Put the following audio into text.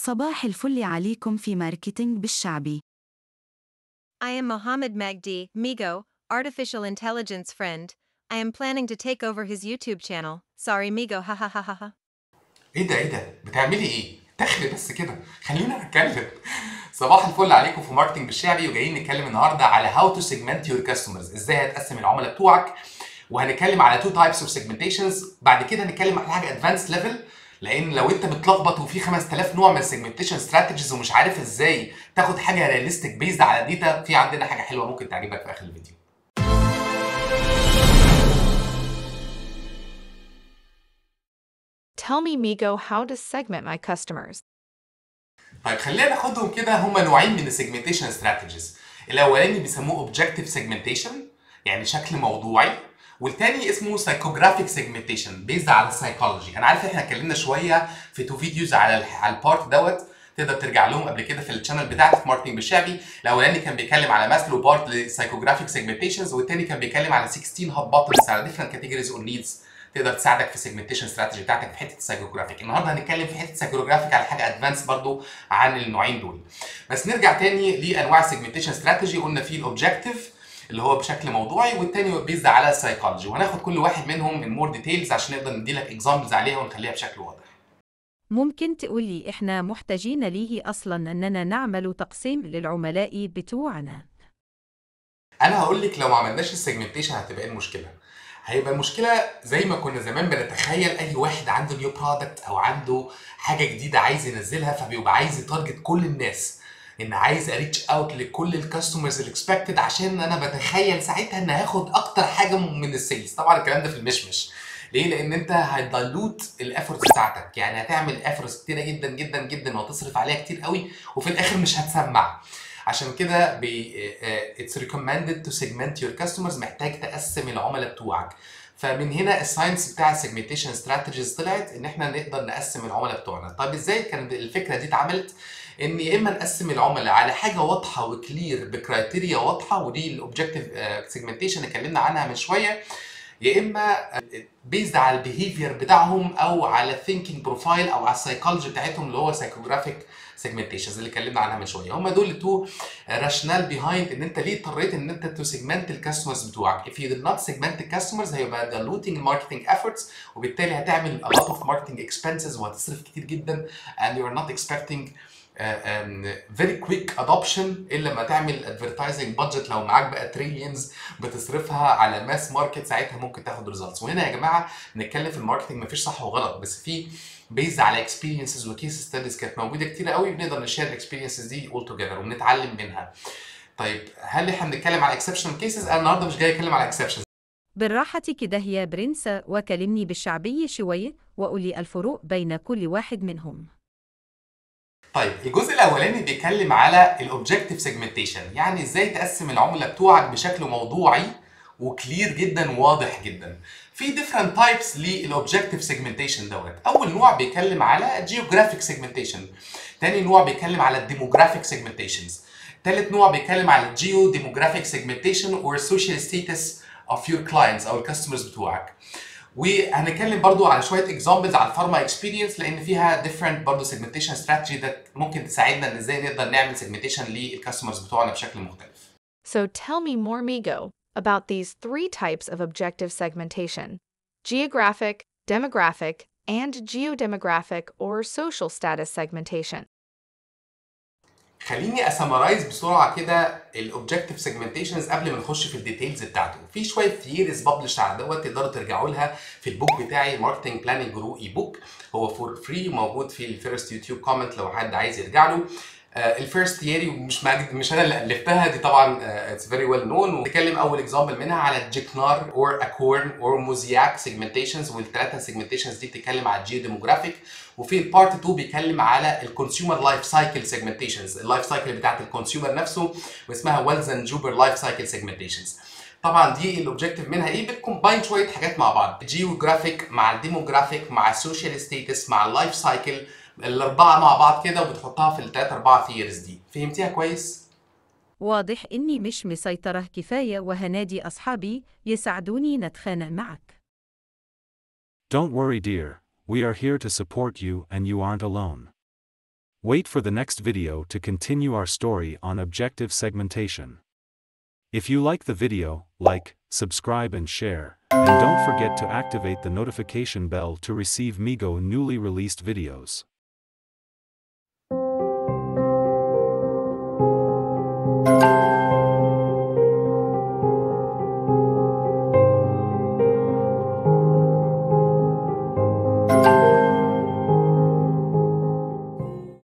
صباح الفل عليكم في ماركتينج بالشعبي I am Mohammed Magdi, Migo, artificial intelligence friend. I am planning to take over his YouTube channel. Sorry, Migo, ha ha ha ha ha. ايه ده ايه ده بتعملي ايه دخلي بس كده خلينا نتكلم صباح الفل عليكم في ماركتنج بالشعبي وجايين نتكلم النهارده على هاو تو سيجمنت يور كاستمرز ازاي هتقسم العملاء بتوعك وهنتكلم على تو تايبس اوف سيجمنتيشنز بعد كده هنتكلم على حاجه ادفانس ليفل لان لو انت متلخبط وفي 5000 نوع من السيجمنتيشن استراتيجيز ومش عارف ازاي تاخد حاجه رياليستيك بيزد على ديتا في عندنا حاجه حلوه ممكن تعجبك في اخر الفيديو Tell me, Migo, how to segment my customers. طيب خلينا ناخدهم كده هما نوعين من السيجمنتيشن استراتيجيز الاولاني بيسموه اوبجكتيف سيجمنتيشن يعني شكل موضوعي والتاني اسمه سايكوجرافيك سيجمنتيشن بيزد على السايكولوجي انا عارف احنا اتكلمنا شويه في تو فيديوز على ال- على البارت دوت تقدر ترجع لهم قبل كده في الشانل بتاعتي في ماركتنج بالشعبي الاولاني كان بيتكلم على ماسلو بارت للسايكوجرافيك سيجمنتيشنز والتاني كان بيتكلم على 16 هاب باترنز على ديفرنت كاتيجوريز اور نيدز تقدر تساعدك في السيجمنتيشن استراتيجي بتاعتك في حته السايكوجرافيك النهارده هنتكلم في حته السايكوجرافيك على حاجه ادفانس برضو عن النوعين دول بس نرجع تاني لانواع السيجمنتيشن استراتيجي قلنا في الاوبجكتيف اللي هو بشكل موضوعي والتاني بيزد على السايكولوجي وهناخد كل واحد منهم من مور ديتيلز عشان نقدر ندي لك اكزامبلز عليها ونخليها بشكل واضح ممكن تقولي إحنا محتاجين ليه أصلاً أننا نعمل تقسيم للعملاء بتوعنا انا هقول لك لو ما عملناش السيجمنتيشن هتبقى ايه المشكله هيبقى المشكله زي ما كنا زمان بنتخيل اي واحد عنده نيو برودكت او عنده حاجه جديده عايز ينزلها فبيبقى عايز يتارجت كل الناس ان عايز اريتش اوت لكل الكاستمرز الاكسبكتد عشان انا بتخيل ساعتها ان هاخد اكتر حاجه من السيلز طبعا الكلام ده في المشمش ليه؟ لان انت هتدلوت الافورتس بتاعتك يعني هتعمل افورتس كتيره جدا جدا جدا وهتصرف عليها كتير قوي وفي الاخر مش هتسمع عشان كده بي اتس ريكومندد تو سيجمنت يور كاستمرز محتاج تقسم العملاء بتوعك فمن هنا الساينس بتاع السيجمنتيشن استراتيجيز طلعت ان احنا نقدر نقسم العملاء بتوعنا طيب ازاي كانت الفكره دي اتعملت ان يا اما نقسم العملاء على حاجه واضحه وكلير بكرايتيريا واضحه ودي الاوبجكتيف سيجمنتيشن اتكلمنا عنها من شويه يا اما بيزد على البيهيفير بتاعهم او على الثينكينج بروفايل او على السايكولوجي بتاعتهم اللي هو سايكوجرافيك سيجمنتيشنز اللي اتكلمنا عنها من شويه هم دول التو راشنال بيهايند ان انت ليه اضطريت ان انت تو سيجمنت الكاستمرز بتوعك if you did not segment the customers هيبقى diluting marketing efforts وبالتالي هتعمل a lot of marketing expenses وهتصرف كتير جدا and you are not expecting uh, um, very quick adoption الا لما تعمل advertising budget لو معاك بقى تريليونز بتصرفها على ماس ماركت ساعتها ممكن تاخد ريزلتس وهنا يا جماعه بنتكلم في الماركتنج مفيش صح وغلط بس في بيز على اكسبيرينسز وكيس ستاديز كانت موجوده كتير قوي بنقدر نشير الاكسبيرينسز دي اول توجذر وبنتعلم منها طيب هل احنا بنتكلم على اكسبشنال كيسز انا النهارده مش جاي اتكلم على اكسبشنز بالراحة كده يا برنس وكلمني بالشعبي شوية وقولي الفروق بين كل واحد منهم طيب الجزء الاولاني بيتكلم على الاوبجكتيف سيجمنتيشن يعني ازاي تقسم العملاء بتوعك بشكل موضوعي وكلير جدا وواضح جدا في different types للاوبجكتيف سيجمنتيشن دوت اول نوع بيتكلم على جيوغرافيك سيجمنتيشن تاني نوع بيتكلم على الديموغرافيك سيجمنتيشنز تالت نوع بيتكلم على الجيو ديموغرافيك سيجمنتيشن اور social status of your clients او الكاستمرز بتوعك وهنتكلم برضو على شويه اكزامبلز على الفارما اكسبيرينس لان فيها different برضو سيجمنتيشن استراتيجي ده ممكن تساعدنا ان ازاي نقدر نعمل سيجمنتيشن للكاستمرز بتوعنا بشكل مختلف So tell me more, Migo, about these three types of objective segmentation geographic, demographic, and geodemographic or social status segmentation. خليني اسمرايز بسرعه كده الاوبجكتيف سيجمنتيشنز قبل ما نخش في الديتيلز بتاعته في شويه ثيوريز ببلش على دوت تقدروا ترجعوا لها في البوك بتاعي ماركتنج بلاننج جرو اي بوك هو فور فري موجود في الفيرست يوتيوب كومنت لو حد عايز يرجع له الفيرست ثيوري مش ماجد مش انا اللي الفتها دي طبعا اتس فيري ويل نون ونتكلم اول اكزامبل منها على الجيكنار اور اكورن اور موزياك سيجمنتيشنز والثلاثه سيجمنتيشنز دي بتتكلم على الجيو ديموغرافيك وفي البارت 2 بيتكلم على الكونسيومر لايف سايكل سيجمنتيشنز اللايف سايكل بتاعت الكونسيومر نفسه واسمها ويلز اند جوبر لايف سايكل سيجمنتيشنز طبعا دي الاوبجيكتيف منها ايه بتكومباين شويه حاجات مع بعض جيوغرافيك مع الديموغرافيك مع السوشيال ستيتس مع اللايف سايكل الاربعه مع بعض كده وبتحطها في الثلاث اربعه ثيرز دي فهمتيها كويس واضح إني مش مسيطرة كفاية وهنادي أصحابي يساعدوني نتخانق معك Don't worry, dear. We are here to support you and you aren't alone. Wait for the next video to continue our story on objective segmentation. If you like the video, like, subscribe and share, and don't forget to activate the notification bell to receive Migo newly released videos.